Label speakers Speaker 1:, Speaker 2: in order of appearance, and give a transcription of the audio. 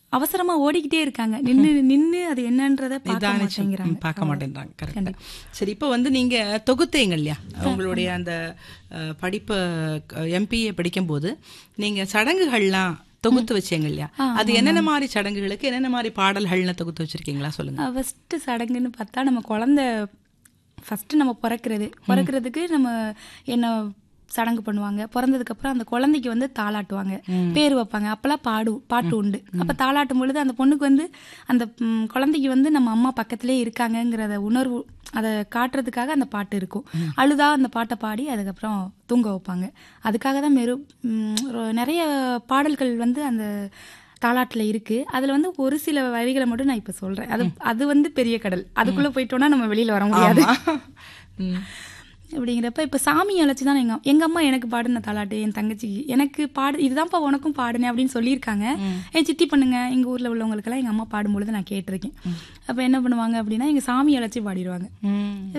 Speaker 1: அவசரமா ஓடிக்கிட்டே இருக்காங்க நின்னு நின்னு அது என்னன்றத பார்க்க
Speaker 2: நிதானிச்சு
Speaker 1: மாட்டேங்கிறாங்க
Speaker 2: ம், பார்க்க மாட்டேன்றாங்க கரெக்டா சரி இப்போ வந்து நீங்க தொகுத்தீங்க இல்லையா உங்களுடைய அந்த அஹ், படிப்பு எம்பிஏ படிக்கும்போது நீங்க சடங்குகள்லாம் தொகுத்து வச்சீங்க இல்லையா அது என்னென்ன மாதிரி சடங்குகளுக்கு என்னென்ன மாதிரி பாடல்கள்னு தொகுத்து வச்சிருக்கீங்களா சொல்லுங்க
Speaker 1: ஃபர்ஸ்ட் சடங்குன்னு பார்த்தா நம்ம குழந்தை ஃபர்ஸ்ட் நம்ம பிறக்கிறது பிறக்கிறதுக்கு நம்ம என்ன சடங்கு பண்ணுவாங்க பிறந்ததுக்கு அப்புறம் அந்த குழந்தைக்கு வந்து தாளாட்டுவாங்க பேர் வைப்பாங்க அப்பெல்லாம் பாடு பாட்டு உண்டு அப்ப தாளாட்டும் பொழுது அந்த பொண்ணுக்கு வந்து அந்த ம், குழந்தைக்கு வந்து நம்ம அம்மா பக்கத்திலே இருக்காங்கங்கிறத உணர்வு அதை காட்டுறதுக்காக அந்த பாட்டு இருக்கும் அழுதா அந்த பாட்டை பாடி அதுக்கப்புறம் தூங்க வைப்பாங்க அதுக்காக தான் மெரு ம், ரொ- நிறைய பாடல்கள் வந்து அந்த தாலாட்டில் இருக்கு அதுல வந்து ஒரு சில வரிகளை மட்டும் நான் இப்ப சொல்றேன் அது அது வந்து பெரிய கடல் அதுக்குள்ள போயிட்டோம்னா நம்ம வெளியில வர முடியாது
Speaker 2: ம்.
Speaker 1: அப்படிங்கிறப்ப இப்ப சாமி அழைச்சி தான் எங்க எங்க அம்மா எனக்கு பாடுன தாலாட்டு என் தங்கச்சிக்கு எனக்கு பாடு இதுதான்ப்பா உனக்கும் பாடுனேன் அப்படின்னு சொல்லியிருக்காங்க என் சித்தி பண்ணுங்க எங்க ஊர்ல உள்ளவங்களுக்கெல்லாம் எங்க அம்மா பாடும்பொழுது நான் கேட்டிருக்கேன் அப்ப என்ன பண்ணுவாங்க அப்படின்னா எங்க சாமி அழைச்சி பாடிடுவாங்க
Speaker 2: ம்.